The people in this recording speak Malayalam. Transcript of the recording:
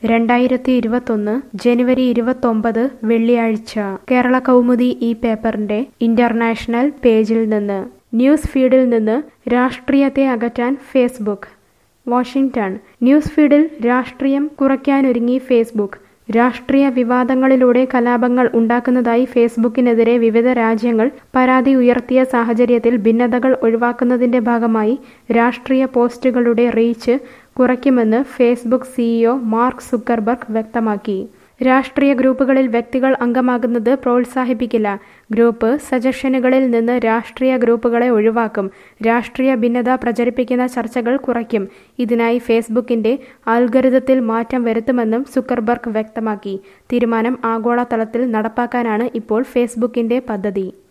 രണ്ടായിരത്തി ഇരുപത്തൊന്ന് ജനുവരി ഇരുപത്തൊമ്പത് വെള്ളിയാഴ്ച കേരള കൗമുദി ഈ പേപ്പറിന്റെ ഇന്റർനാഷണൽ പേജിൽ നിന്ന് ന്യൂസ് ഫീഡിൽ നിന്ന് രാഷ്ട്രീയത്തെ അകറ്റാൻ ഫേസ്ബുക്ക് വാഷിംഗ്ടൺ ന്യൂസ് ഫീഡിൽ രാഷ്ട്രീയം കുറയ്ക്കാനൊരുങ്ങി ഫേസ്ബുക്ക് രാഷ്ട്രീയ വിവാദങ്ങളിലൂടെ കലാപങ്ങൾ ഉണ്ടാക്കുന്നതായി ഫേസ്ബുക്കിനെതിരെ വിവിധ രാജ്യങ്ങൾ പരാതി ഉയർത്തിയ സാഹചര്യത്തിൽ ഭിന്നതകൾ ഒഴിവാക്കുന്നതിന്റെ ഭാഗമായി രാഷ്ട്രീയ പോസ്റ്റുകളുടെ റീച്ച് കുറയ്ക്കുമെന്ന് ഫേസ്ബുക്ക് സിഇഒ മാർക്ക് സുക്കർബർഗ് വ്യക്തമാക്കി രാഷ്ട്രീയ ഗ്രൂപ്പുകളിൽ വ്യക്തികൾ അംഗമാകുന്നത് പ്രോത്സാഹിപ്പിക്കില്ല ഗ്രൂപ്പ് സജഷനുകളിൽ നിന്ന് രാഷ്ട്രീയ ഗ്രൂപ്പുകളെ ഒഴിവാക്കും രാഷ്ട്രീയ ഭിന്നത പ്രചരിപ്പിക്കുന്ന ചർച്ചകൾ കുറയ്ക്കും ഇതിനായി ഫേസ്ബുക്കിന്റെ ആൽഗരിതത്തിൽ മാറ്റം വരുത്തുമെന്നും സുക്കർബർഗ് വ്യക്തമാക്കി തീരുമാനം ആഗോളതലത്തിൽ നടപ്പാക്കാനാണ് ഇപ്പോൾ ഫേസ്ബുക്കിന്റെ പദ്ധതി